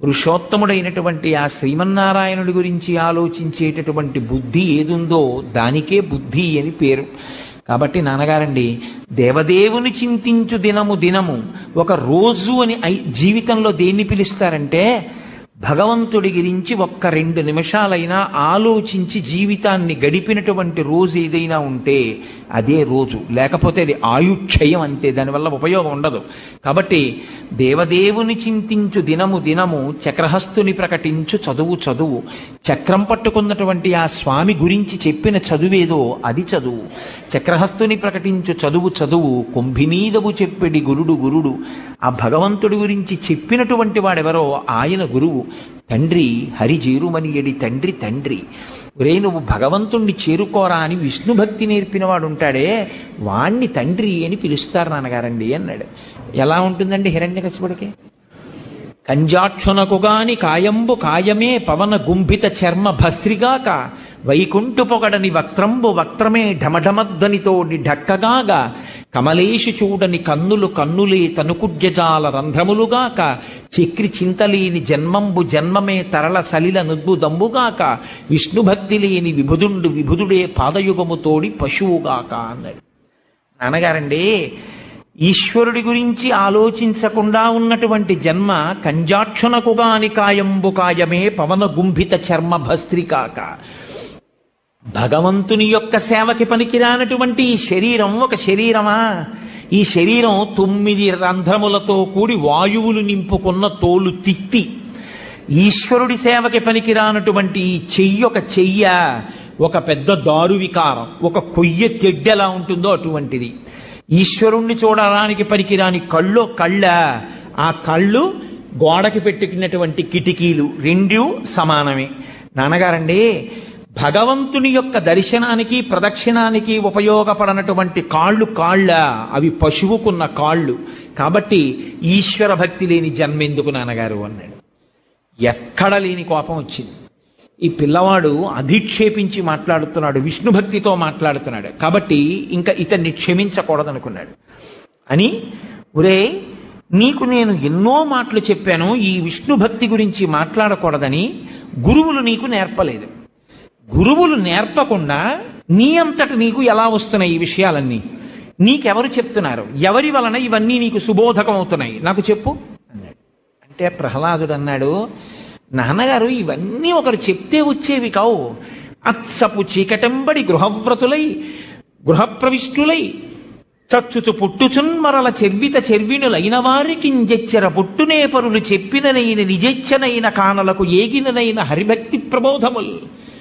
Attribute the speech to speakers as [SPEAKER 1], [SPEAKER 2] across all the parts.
[SPEAKER 1] పురుషోత్తముడైనటువంటి ఆ శ్రీమన్నారాయణుడి గురించి ఆలోచించేటటువంటి బుద్ధి ఏదుందో దానికే బుద్ధి అని పేరు కాబట్టి నాన్నగారండి దేవదేవుని చింతించు దినము దినము ఒక రోజు అని ఐ- జీవితంలో దేన్ని పిలుస్తారంటే భగవంతుడి గురించి ఒక్క రెండు నిమిషాలైనా ఆలోచించి జీవితాన్ని గడిపినటువంటి రోజు ఏదైనా ఉంటే అదే రోజు లేకపోతే అది ఆయుక్షయం అంతే దానివల్ల ఉపయోగం ఉండదు కాబట్టి దేవదేవుని చింతించు దినము దినము చక్రహస్తుని ప్రకటించు చదువు చదువు చక్రం పట్టుకున్నటువంటి ఆ స్వామి గురించి చెప్పిన చదువేదో అది చదువు చక్రహస్తుని ప్రకటించు చదువు చదువు కుంభినీదవు చెప్పెడి గురుడు గురుడు ఆ భగవంతుడి గురించి చెప్పినటువంటి వాడెవరో ఆయన గురువు తండ్రి హరి చేరుమనియడి తండ్రి తండ్రి ఒరే నువ్వు భగవంతుణ్ణి చేరుకోరా అని విష్ణు భక్తి నేర్పిన వాడు ఉంటాడే వాణ్ణి తండ్రి అని పిలుస్తారు నాన్నగారండి అన్నాడు ఎలా ఉంటుందండి హిరణ్యకశిపుడికి కంజాక్షునకుగాని కాయంబు కాయమే పవన గుంభిత చర్మ భస్త్రిగాక వైకుంఠు పొగడని వక్త్రంబు వక్త్రమే ఢమఢమధ్వనితోడి ఢక్కగాగా కమలేషు చూడని కన్నులు కన్నులే తనుకుడ్యజాల రంధ్రములుగాక చక్రి చింతలేని జన్మంబు జన్మమే తరళ సలిల నుద్బుదంబుగాక విష్ణుభక్తి లేని విభుదుండు విభుదుడే పాదయుగము తోడి పశువుగాక అన్నాడు నాన్నగారండి ఈశ్వరుడి గురించి ఆలోచించకుండా ఉన్నటువంటి జన్మ కంజాక్షునకుగాని కాయంబు కాయమే పవన గుంభిత చర్మ భస్త్రికాక భగవంతుని యొక్క సేవకి పనికిరానటువంటి ఈ శరీరం ఒక శరీరమా ఈ శరీరం తొమ్మిది రంధ్రములతో కూడి వాయువులు నింపుకున్న తోలు తిత్తి ఈశ్వరుడి సేవకి పనికిరానటువంటి ఈ చెయ్యి ఒక చెయ్య ఒక పెద్ద దారు వికారం ఒక కొయ్య తెడ్డు ఎలా ఉంటుందో అటువంటిది ఈశ్వరుణ్ణి చూడడానికి పనికిరాని కళ్ళు కళ్ళ ఆ కళ్ళు గోడకి పెట్టుకున్నటువంటి కిటికీలు రెండు సమానమే నాన్నగారండి భగవంతుని యొక్క దర్శనానికి ప్రదక్షిణానికి ఉపయోగపడనటువంటి కాళ్ళు కాళ్ళ అవి పశువుకున్న కాళ్ళు కాబట్టి ఈశ్వర భక్తి లేని జన్మెందుకు నాన్నగారు అన్నాడు ఎక్కడ లేని కోపం వచ్చింది ఈ పిల్లవాడు అధిక్షేపించి మాట్లాడుతున్నాడు విష్ణు భక్తితో మాట్లాడుతున్నాడు కాబట్టి ఇంకా ఇతన్ని క్షమించకూడదనుకున్నాడు అని ఒరే నీకు నేను ఎన్నో మాటలు చెప్పాను ఈ విష్ణు భక్తి గురించి మాట్లాడకూడదని గురువులు నీకు నేర్పలేదు గురువులు నేర్పకుండా నీ అంతట నీకు ఎలా వస్తున్నాయి ఈ విషయాలన్నీ నీకెవరు చెప్తున్నారు ఎవరి వలన ఇవన్నీ నీకు సుబోధకం అవుతున్నాయి నాకు చెప్పు అన్నాడు అంటే ప్రహ్లాదుడు అన్నాడు నాన్నగారు ఇవన్నీ ఒకరు చెప్తే వచ్చేవి కావు అత్సపు చీకటంబడి గృహవ్రతులై గృహప్రవిష్టులై చచ్చుతు పుట్టుచున్ మరల చెర్విత చెర్వినులైన వారికి జెచ్చర పుట్టునే పరులు చెప్పిననైన నిజెచ్చనైన కానలకు ఏగిననైన హరిభక్తి ప్రబోధముల్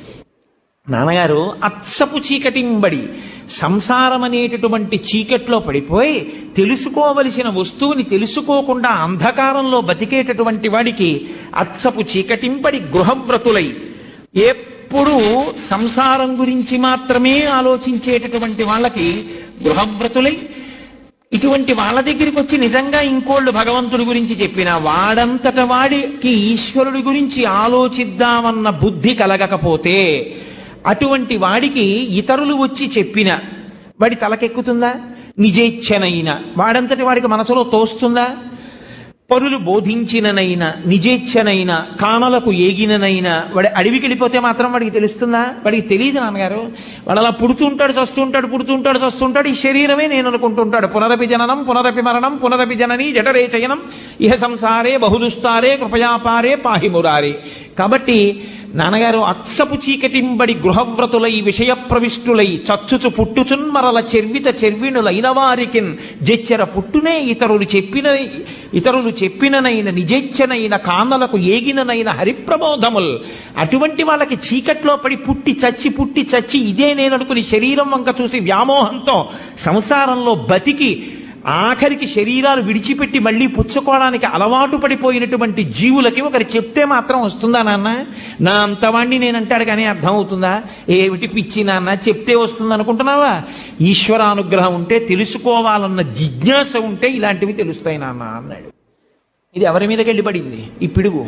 [SPEAKER 1] నాన్నగారు అత్సపు చీకటింబడి సంసారం అనేటటువంటి చీకట్లో పడిపోయి తెలుసుకోవలసిన వస్తువుని తెలుసుకోకుండా అంధకారంలో బతికేటటువంటి వాడికి అత్సపు చీకటింబడి గృహవ్రతులై ఎప్పుడూ సంసారం గురించి మాత్రమే ఆలోచించేటటువంటి వాళ్ళకి గృహవ్రతులై ఇటువంటి వాళ్ళ దగ్గరికి వచ్చి నిజంగా ఇంకోళ్ళు భగవంతుడి గురించి చెప్పిన వాడంతట వాడికి ఈశ్వరుడి గురించి ఆలోచిద్దామన్న బుద్ధి కలగకపోతే అటువంటి వాడికి ఇతరులు వచ్చి చెప్పిన వాడి తలకెక్కుతుందా నిజేచ్ఛనైన వాడంతటి వాడికి మనసులో తోస్తుందా పరులు బోధించిననైనా నిజేచ్ఛనైనా కానలకు ఏగిననైనా వాడి అడవికి వెళ్ళిపోతే మాత్రం వాడికి తెలుస్తుందా వాడికి తెలియదు నాన్నగారు వాడు అలా పుడుతుంటాడు చస్తుంటాడు పుడుతుంటాడు చస్తుంటాడు ఈ శరీరమే నేను అనుకుంటుంటాడు పునరపి జననం పునరపి మరణం పునరపి జనని జఠరే చయనం ఇహ సంసారే బహుదుస్తారే కృపయాపారే పాహి మురారే కాబట్టి నాన్నగారు అత్సపు చీకటింబడి గృహవ్రతులై విషయ ప్రవిష్టులై చచ్చుచు పుట్టుచున్ మరల చెర్విత చెర్విణులైన వారికిన్ జెచ్చెర పుట్టునే ఇతరులు చెప్పిన ఇతరులు చెప్పిననైన నిజెచ్చనైన కానలకు ఏగిననైన హరిప్రబోధముల్ అటువంటి వాళ్ళకి చీకట్లో పడి పుట్టి చచ్చి పుట్టి చచ్చి ఇదే నేను అనుకుని శరీరం వంక చూసి వ్యామోహంతో సంసారంలో బతికి ఆఖరికి శరీరాలు విడిచిపెట్టి మళ్ళీ పుచ్చుకోవడానికి అలవాటు పడిపోయినటువంటి జీవులకి ఒకరు చెప్తే మాత్రం వస్తుందా నాన్న నా అంతవాణ్ణి నేను అంటాడు కానీ అర్థం అవుతుందా ఏమిటి పిచ్చి నాన్న చెప్తే వస్తుంది అనుకుంటున్నావా ఈశ్వరానుగ్రహం ఉంటే తెలుసుకోవాలన్న జిజ్ఞాస ఉంటే ఇలాంటివి తెలుస్తాయి నాన్న అన్నాడు ఇది ఎవరి మీదకి వెళ్ళి పడింది ఈ పిడుగు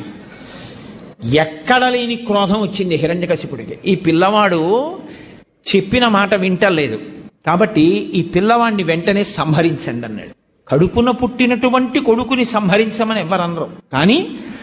[SPEAKER 1] ఎక్కడ లేని క్రోధం వచ్చింది హిరణ్యకశిపుడికి ఈ పిల్లవాడు చెప్పిన మాట వింటలేదు కాబట్టి ఈ పిల్లవాడిని వెంటనే సంహరించండి అన్నాడు కడుపున పుట్టినటువంటి కొడుకుని సంహరించమని ఎవరనరు కానీ